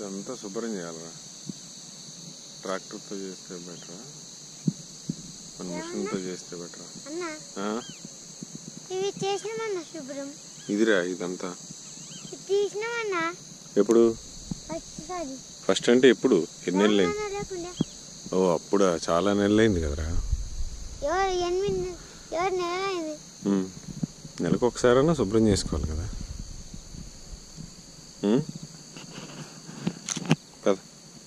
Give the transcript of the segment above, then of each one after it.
ఇదంతా శుభ్రం చేయాలరా ట్రాక్టర్తో చేస్తే బెటరా మన మిషన్తో చేస్తే బెటరా అన్న ఇవి చేసినామన్నా శుభ్రం ఇదిరా ఇదంతా ఇది తీసినామన్నా ఎప్పుడు ఫస్ట్ సారి ఫస్ట్ అంటే ఎప్పుడు ఎన్ని నెలలు అయింది తెలంగాణ లేకుండా ఓ అప్పుడా చాలా నెలలైంది కదరా ఎవరు ఎనిమిది నె- ఎవరు నెల అయింది ఉమ్. నెలకు ఒకసారైనా శుభ్రం చేసుకోవాలి కదా ఉమ్? పద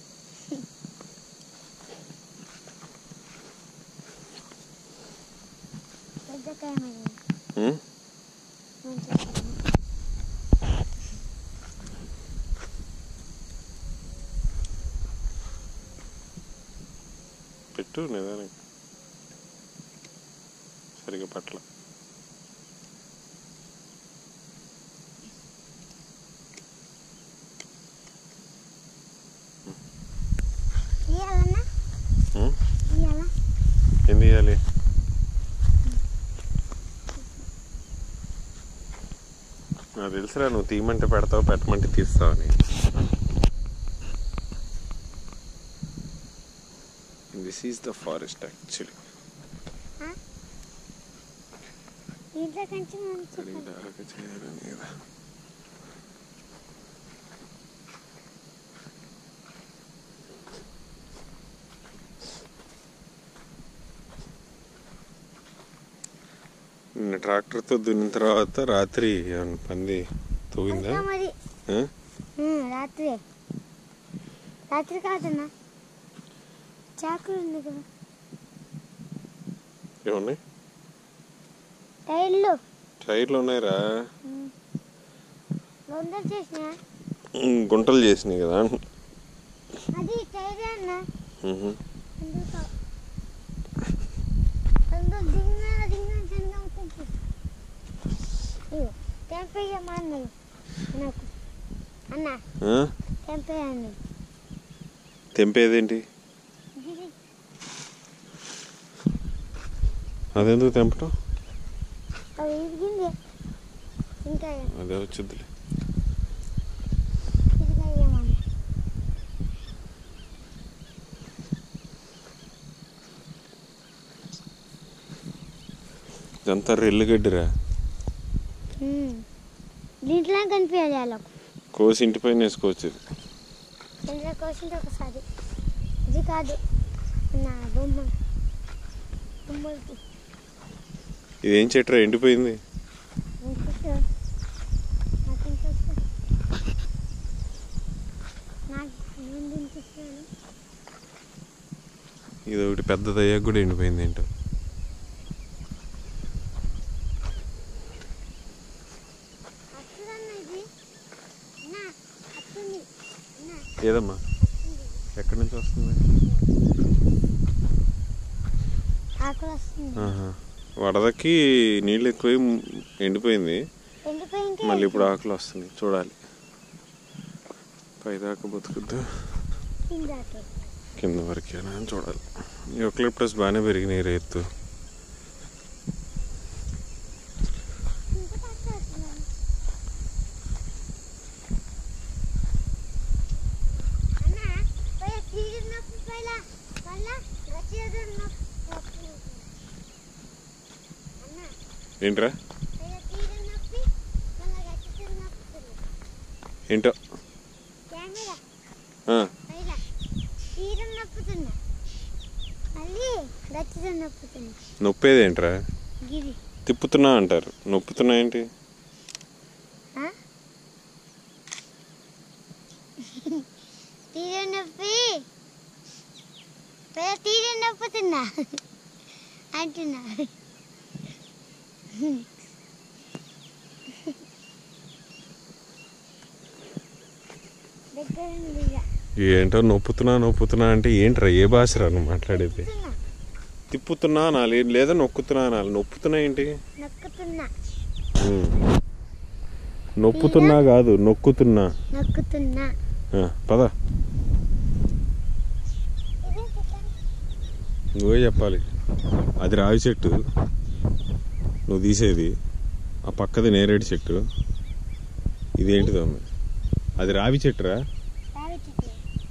పెద్ద కాయ మరి ఉమ్? మంచిగా పెట్టు నిదానికి సరిగా పట్ల ఇయ్యాలన్నా ఉమ్? ఇయ్యాలా ఏం తీయాలి నాకు తెలుసురా నువ్వు తీయమంటే పెడతావు పెట్టమంటే తీస్తావని this is the forest actually ఇంట్లో కంచి మంచి అడిగి దాకా చేయాలని కదా నిన్న ట్రాక్టర్తో దున్నిన తర్వాత రాత్రి ఏమన్నా పంది తవ్విందా అంతా మరి ఆ? ఉమ్, రాత్రి రాత్రి కాదన్నా చాకులు ఉంది కదా ఏమున్నాయి టైర్లు టైర్లు ఉన్నాయిరా వందలు చేసిన ఉమ్, గుంటలు చేసినాయి కదా అది టైర్ అన్న ఉహు. అందుకు అందులో దిగిన దిగిన చిన్న ఉంటుంది ఇగో తెంపేయమ్మా అన్నది నాకు అన్న ఆ? తెంపేయ అన్నది తెంపేదేంటి అదెందుకు తెంపటం అవి ఇరిగింది ఇంకా అదే వచ్చిందిలే ఇదిగా ఏమన్నా ఇదంతా రెల్లుగడ్డిరా దీంట్లో కనిపించాలి వాళ్ళకు కోసి ఇంటి పైన వేసుకోవచ్చు ఇది. చంద్ర కోసింది ఒకసారి ఇది కాదు నా బొమ్మ బొమ్మలకి ఇదేం చెట్టురా ఎండిపోయింది ఇంకొక నాకు ఇంకొక నాకు నేను తినిపిస్తున్నాను ఇది ఒకటి పెద్దది అయ్యాక కూడా ఎండిపోయింది ఏంటో అట్టుదన్న ఇది అన్నా అట్టుంది అన్నా ఏదమ్మా అట్టుంది ఎక్కడి నుంచి వస్తుంది ఆకులు వస్తుంది ఆహా. వడదకి నీళ్ళు ఎక్కువ ఎండిపోయింది ఎండిపోయింది మళ్ళీ ఇప్పుడు ఆకులు వస్తున్నాయి చూడాలి పైదాకా బతుకుద్దా కింద కింద వరకేనా అని చూడాలి యూక్లిప్టస్ బాగానే పెరిగినాయి రేత్తు ఇంత పక్క వస్తున్నాను అన్నా పోయి తీరినప్పుడు పైలా మళ్ళా గచ్చేదన్నప్పుడు అన్నా ఏంట్రా పోయి తీరినప్పుడు మళ్ళా గచ్చేదన్నప్పుడు ఏంటో కెమెరా ఆ, పైలా తీరం నప్పుతున్నా మళ్ళీ గచ్చితో నప్పుతున్నా నొప్పేది ఏంట్రా గిరి తిప్పుతున్నా అంటారు నొప్పుతున్నా ఏంటి ఆ? తీరం నొప్పి పైలా తీరం నప్పుతున్నా అంటున్నా దగ్గర ఉంది ఇక. ఏంటో నొప్పుతున్నా నొప్పుతున్నా అంటే ఏంట్రా ఏ భాషరా నువ్వు మాట్లాడేది నొక్కుతున్నా. తిప్పుతున్నా అనాలి లేదా నొక్కుతున్నా అనాలి నొప్పుతున్నా ఏంటి నొక్కుతున్నా ఉమ్. నొప్పుతున్నా కాదు నొక్కుతున్నా నొక్కుతున్నా ఆ, పద నువ్వే చెప్పాలి అది రావి చెట్టు నువ్వు తీసేది ఆ పక్కది నేరేడు చెట్టు ఇదేంటిదో మరి అది రావి చెట్టురా రావి చెట్టు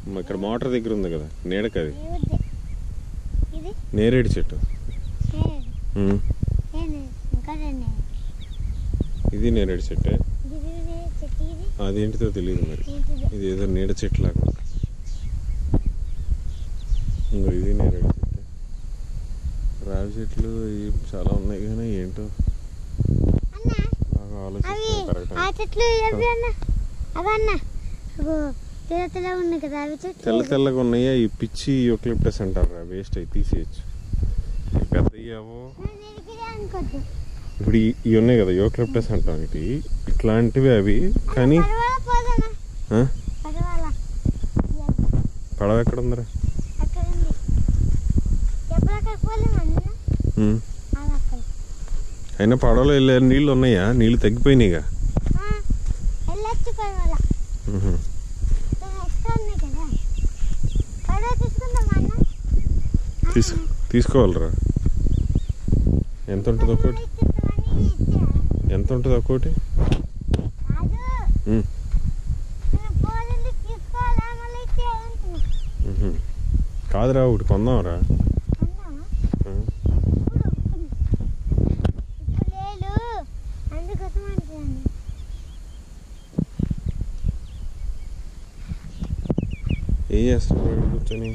మ- ఇక్కడ మోటార్ దగ్గర ఉంది కదా నీడకి అది ఏవద్దే. ఇది నేరేడు చెట్టు నేరేడు ఉమ్. నేను ఇంకా రెండు ఇది నేరేడు చెట్టే ఇది ఇది చెట్టు ఇది అదేంటిదో తెలియదు మరి ఏంటిది ఇది ఏదో నీడ చెట్టు లాగా ఉంది. ఇంకో ఇది నేరేడు చెట్టు రావి చెట్లు ఇవి చాలా ఉన్నాయి కానీ ఏంటో అన్న బాగా అవి ఆలోచిస్తే కరెక్ట్ ఆ చెట్లు ఎవి అన్న అవి అన్న అగో తెల్ల తెల్ల ఉన్నాయి కదా అవి చెట్లు తెల్ల తెల్లగా ఉన్నాయా ఈ పిచ్చి యూక్లిప్టస్ అంటారు రా వేస్ట్ అవి తీసేయచ్చు పెద్ద ఏవో నేను ఎరిగిరే అనుకోద్దు ఇప్పుడు ఈ- ఇవి ఉన్నాయి కదా యూక్లిప్టస్ అంటాం ఇది ఇట్లాంటివి అవి కానీ పడవల పోదనా ఆ? పడవల పడవ ఎక్కడ ఉందరా అక్కడ ఉంది ఎప్పుడు అక్కడ పోలేము అన్న ఉమ్. అది అక్కడ అయినా పడవలో వెళ్ళే నీళ్ళు ఉన్నాయా నీళ్ళు తగ్గిపోయినాయిగా ఆ, వెళ్ళొచ్చు పడవల ఉహు. నేను ఎక్కడ ఉన్నాయి కదా పడవ తీసుకుందాం అన్న ఆ, తీసు తీసుకోవాలరా ఎంత ఉంటుంది పడవలో ఒక్కోటి ఇచ్చేస్తామని ఇచ్చా. ఎంత ఉంటుంది ఒక్కోటి కాదు ఉమ్. నేను పోతుంది తీసుకోవాలా మళ్ళీ ఇచ్చేయాలంటున్నా ఉహు. కాదురా ఒకటి కొందాంరా అన్నావా ఉమ్. ఇప్పుడు ఇప్పుడు ఇప్పుడు లేదు అందుకోసం అంటున్నాను ఏం చేస్తున్నావు ఇక్కడ కూర్చొని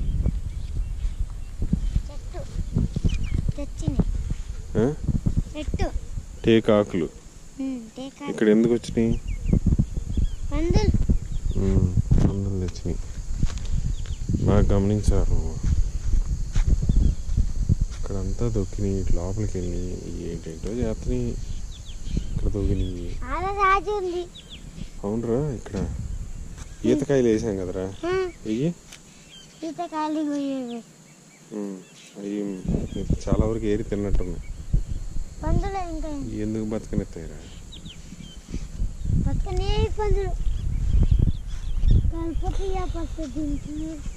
చెట్టు తెచ్చింది ఆ? చెట్టు టేక్ ఆకులు టేకా ఇక్కడ ఎందుకు వచ్చినాయి పందులు ఉమ్, మందులు తెచ్చినాయి బాగా గమనించారు నువ్వు ఇక్కడంతా దొక్కినాయి ఇటు లోపలికి వెళ్ళి ఏంటేంటో చేస్తున్నాయి ఇక్కడ దొక్కినాయి ఆడ రాజు ఉంది అవునరా ఇక్కడ ఈతకాయలు వేసాం కదరా ఆ, ఇవి ఈతకాయలు పోయేవి అవి చాలా వరకు ఏరి తిన్నట్టున్నాయి పందులు ఇంకా ఇవి ఎందుకు బతకనెత్తాయిరా పక్కనే పందులు కలపకి పక్క దీనికి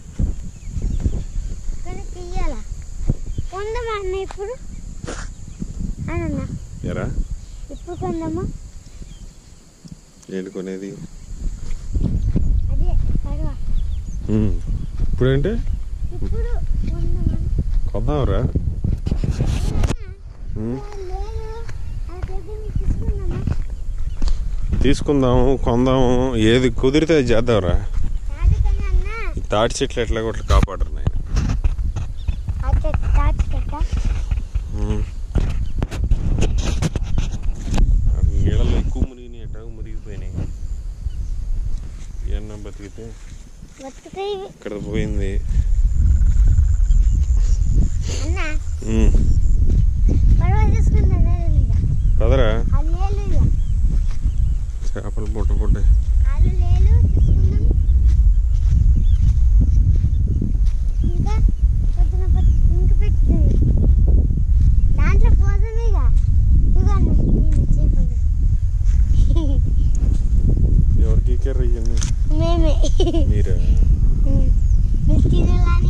కానీ తీయాలా కొందామా అన్న ఇప్పుడు అన్న ఎరా ఇప్పుడు కొందామా ఏంటి కొనేది అదే పడవ ఉమ్. ఇప్పుడంటే ఇప్పుడు కొందామా కొద్దాంరా ఉమ్. లేదు ఆ దగ్గర నుంచి తీసుకుందామా తీసుకుందాము కొందాము ఏది కుదిరితే అది చేద్దాంరా కాదు కదా అన్న ఈ తాటి చెట్లు ఎట్లా కొట్లు కాపాడరు నాయన ఆ చెట్టు తాటి చెట్ట నీళ్ళలో ఎక్కువ మునిగినాయి ఎట్లా మునిగిపోయినాయి ఏమన్నా బతికితే బతుకుతాయి ఇవి. ఇక్కడ పోయింది అన్న ఉమ్. పడవ తీసుకుందా నేను ఇక కదరా అది లేదు ఇక చేపలు పుట్ట పుట్టాయి ఆలు లేదు తీసుకుందాం ఇంకా పొద్దున పొద్దు- ఇంకా పెట్టుతుంది దాంట్లో పోదాం ఇక ఇవ్వండి నేను చేపలు ఎవరికి ఎక్కారు ఇవన్నీ మేమే మీరా మీరు తినాలని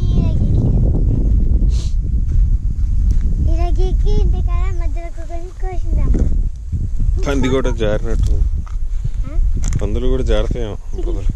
ఇరగికి ఇంటికాడ మధ్యలో కొని కోసిందాము పంది కూడా జారినట్టు ఆ? పందులు కూడా జారుతాయేమో బ్రదర్